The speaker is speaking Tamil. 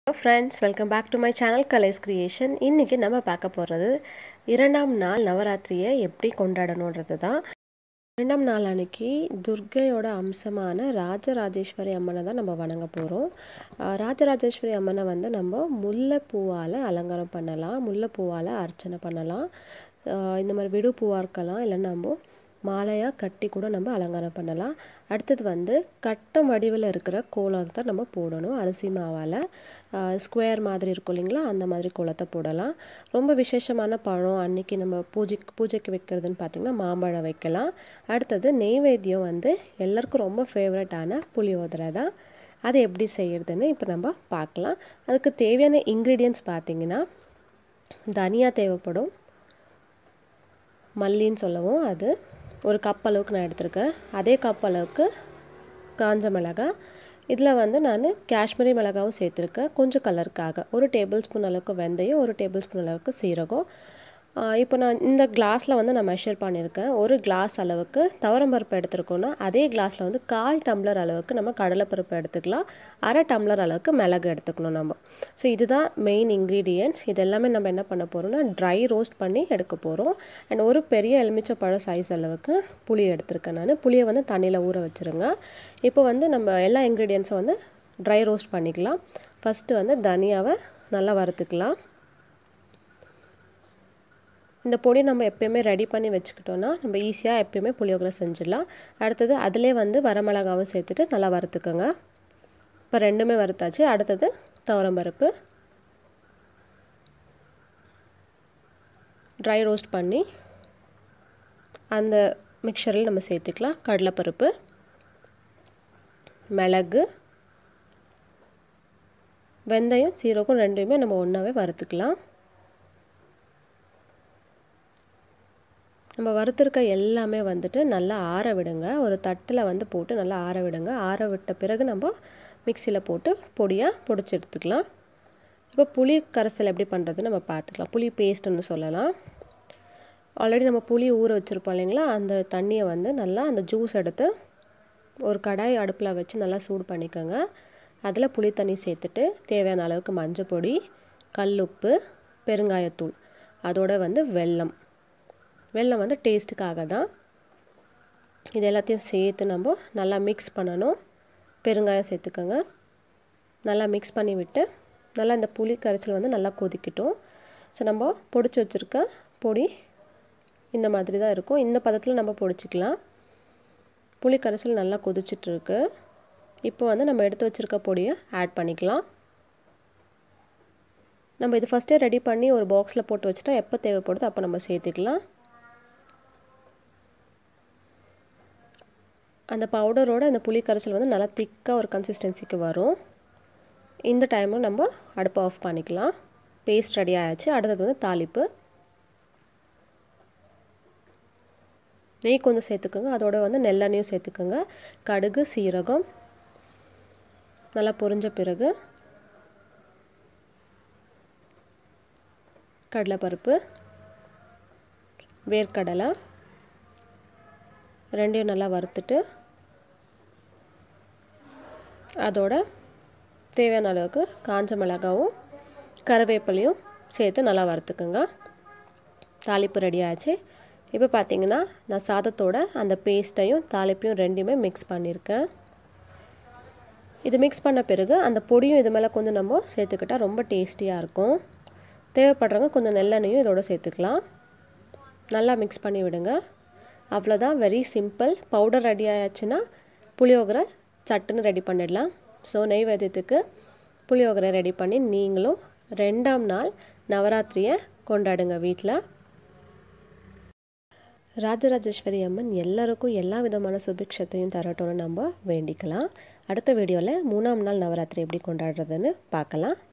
friends welcome back to my channel Kalai's creation இன்றைக்கி நம்ம பார்க்க போகிறது இரண்டாம் நாள் நவராத்திரியை எப்படி கொண்டாடணுன்றது தான் இரண்டாம் நாள் அன்னைக்கு துர்கையோட அம்சமான ராஜராஜேஸ்வரி அம்மனை தான் நம்ம வணங்க போகிறோம் ராஜராஜேஸ்வரி அம்மனை வந்து நம்ம முல்லைப்பூவால் அலங்காரம் பண்ணலாம் முல்லைப்பூவால் அர்ச்சனை பண்ணலாம் ஆஹ் இந்த மாதிரி விடு பூவாக இருக்கலாம் இல்லை நம்ம மாலையாக கட்டி கூட நம்ம அலங்காரம் பண்ணலாம் அடுத்தது வந்து கட்டம் வடிவில் இருக்கிற கோலம் தான் நம்ம போடணும் அரிசி மாவால் ஸ்கொயர் மாதிரி இருக்கும் இல்லைங்களா அந்த மாதிரி கோலத்தை போடலாம் ரொம்ப விசேஷமான பழம் அன்னைக்கு நம்ம பூஜை பூஜைக்கு வைக்கிறதுன்னு பார்த்திங்கன்னா மாம்பழம் வைக்கலாம் அடுத்தது நெய்வேத்தியம் வந்து எல்லாருக்கும் ரொம்ப ஃபேவரட்டான புளியோதரை தான் அதை எப்படி செய்யறதுன்னு இப்போ நம்ம பார்க்கலாம் அதுக்கு தேவையான இன்க்ரீடியன்ட்ஸ் பார்த்திங்கன்னா தனியா தேவைப்படும் மல்லின்னு சொல்லவும் அது ஒரு கப் அளவுக்கு நான் எடுத்திருக்கேன் அதே கப் அளவுக்கு காஞ்ச மிளகாய் இதில் வந்து நான் காஷ்மீரி மிளகாவும் சேர்த்துருக்கேன் கொஞ்சம் கலருக்காக ஒரு டேபிள் ஸ்பூன் அளவுக்கு வெந்தயம் ஒரு டேபிள் ஸ்பூன் அளவுக்கு சீரகம் இப்போ நான் இந்த கிளாஸில் வந்து நான் மெஷர் பண்ணியிருக்கேன் ஒரு கிளாஸ் அளவுக்கு துவரம்பருப்பு எடுத்துருக்கோன்னா அதே கிளாஸில் வந்து கால் டம்ளர் அளவுக்கு நம்ம கடலைப்பருப்பு எடுத்துக்கலாம் அரை டம்ளர் அளவுக்கு மிளகு எடுத்துக்கணும் நம்ம ஸோ இதுதான் மெயின் இன்க்ரீடியன்ட்ஸ் இது எல்லாமே நம்ம என்ன பண்ண போகிறோம்னா ட்ரை ரோஸ்ட் பண்ணி எடுக்க போகிறோம் அண்ட் ஒரு பெரிய எலுமிச்சப்பழம் சைஸ் அளவுக்கு புளி எடுத்திருக்கேன் நான் புளியை வந்து தண்ணியில் ஊற வச்சுருங்க இப்போ வந்து நம்ம எல்லா இன்க்ரீடியன்ஸும் வந்து ட்ரை ரோஸ்ட் பண்ணிக்கலாம் ஃபஸ்ட்டு வந்து தனியாவை நல்லா வறுத்துக்கலாம் இந்த பொடி நம்ம எப்பயுமே ரெடி பண்ணி வச்சுக்கிட்டோன்னா நம்ம ஈஸியாக எப்பயுமே புளியோகரை செஞ்சிடலாம் அடுத்தது அதிலே வந்து வரமிளகாவும் சேர்த்துட்டு நல்லா வறுத்துக்கோங்க இப்போ ரெண்டுமே வறுத்தாச்சு அடுத்தது துவரம்பருப்பு ட்ரை ரோஸ்ட் பண்ணி அந்த மிக்சரில் நம்ம சேர்த்துக்கலாம் கடலைப்பருப்பு மிளகு வெந்தயம் சீரகம் ரெண்டுமே நம்ம ஒன்றாவே வறுத்துக்கலாம் நம்ம வறுத்துருக்க எல்லாமே வந்துட்டு நல்லா ஆற விடுங்க ஒரு தட்டில் வந்து போட்டு நல்லா ஆற விடுங்க ஆற விட்ட பிறகு நம்ம மிக்சியில் போட்டு பொடியாக பொடிச்சு எடுத்துக்கலாம் இப்போ புளி கரைசல் எப்படி பண்ணுறது நம்ம பார்த்துக்கலாம் புளி பேஸ்ட்டுன்னு சொல்லலாம் ஆல்ரெடி நம்ம புளி ஊற வச்சுருப்போம் இல்லைங்களா அந்த தண்ணியை வந்து நல்லா அந்த ஜூஸ் எடுத்து ஒரு கடாய் அடுப்பில் வச்சு நல்லா சூடு பண்ணிக்கோங்க அதில் புளி தண்ணி சேர்த்துட்டு தேவையான அளவுக்கு மஞ்சள் பொடி கல்லுப்பு பெருங்காயத்தூள் அதோட வந்து வெல்லம் வெல்லம் வந்து டேஸ்ட்டுக்காக தான் இது எல்லாத்தையும் சேர்த்து நம்ம நல்லா மிக்ஸ் பண்ணணும் பெருங்காயம் சேர்த்துக்கோங்க நல்லா மிக்ஸ் பண்ணி விட்டு நல்லா இந்த புளி கரைச்சல் வந்து நல்லா கொதிக்கட்டும் ஸோ நம்ம பொடிச்சு வச்சுருக்க பொடி இந்த மாதிரி தான் இருக்கும் இந்த பதத்தில் நம்ம பொடிச்சிக்கலாம் புளி கரைசல் நல்லா கொதிச்சிட்ருக்கு இப்போ வந்து நம்ம எடுத்து வச்சுருக்க பொடியை ஆட் பண்ணிக்கலாம் நம்ம இது ஃபஸ்ட்டே ரெடி பண்ணி ஒரு பாக்ஸில் போட்டு வச்சுட்டா எப்போ தேவைப்படுதோ அப்போ நம்ம சேர்த்துக்கலாம் அந்த பவுடரோட அந்த புளி கரைசல் வந்து நல்லா திக்காக ஒரு கன்சிஸ்டன்சிக்கு வரும் இந்த டைமும் நம்ம அடுப்பை ஆஃப் பண்ணிக்கலாம் பேஸ்ட் ரெடி ஆயாச்சு அடுத்தது வந்து தாளிப்பு நெய் கொஞ்சம் சேர்த்துக்கோங்க அதோட வந்து நெல்லெண்ணையும் சேர்த்துக்கோங்க கடுகு சீரகம் நல்லா பொரிஞ்ச பிறகு கடலைப்பருப்பு வேர்க்கடலை ரெண்டையும் நல்லா வறுத்துட்டு அதோட தேவையான அளவுக்கு காஞ்ச மிளகாவும் கருவேப்பிலையும் சேர்த்து நல்லா வறுத்துக்குங்க தாளிப்பு ரெடி ஆச்சு இப்போ பார்த்தீங்கன்னா நான் சாதத்தோட அந்த பேஸ்ட்டையும் தாளிப்பையும் ரெண்டையுமே மிக்ஸ் பண்ணியிருக்கேன் இது மிக்ஸ் பண்ண பிறகு அந்த பொடியும் இது மேலே கொஞ்சம் நம்ம சேர்த்துக்கிட்டால் ரொம்ப டேஸ்டியாக இருக்கும் தேவைப்படுறவங்க கொஞ்சம் நெல்லெண்ணையும் இதோட சேர்த்துக்கலாம் நல்லா மிக்ஸ் பண்ணி விடுங்க அவ்வளோதான் வெரி சிம்பிள் பவுடர் ரெடி ஆயாச்சுன்னா புளியோகரை சட்டுன்னு ரெடி பண்ணிடலாம் ஸோ நெய்வேத்தியத்துக்கு புளியோகரை ரெடி பண்ணி நீங்களும் ரெண்டாம் நாள் நவராத்திரியை கொண்டாடுங்க வீட்டில் ராஜராஜேஸ்வரி அம்மன் எல்லாருக்கும் எல்லா விதமான சுபிக்ஷத்தையும் தரட்டும்னு நம்ம வேண்டிக்கலாம் அடுத்த வீடியோவில் மூணாம் நாள் நவராத்திரி எப்படி கொண்டாடுறதுன்னு பார்க்கலாம்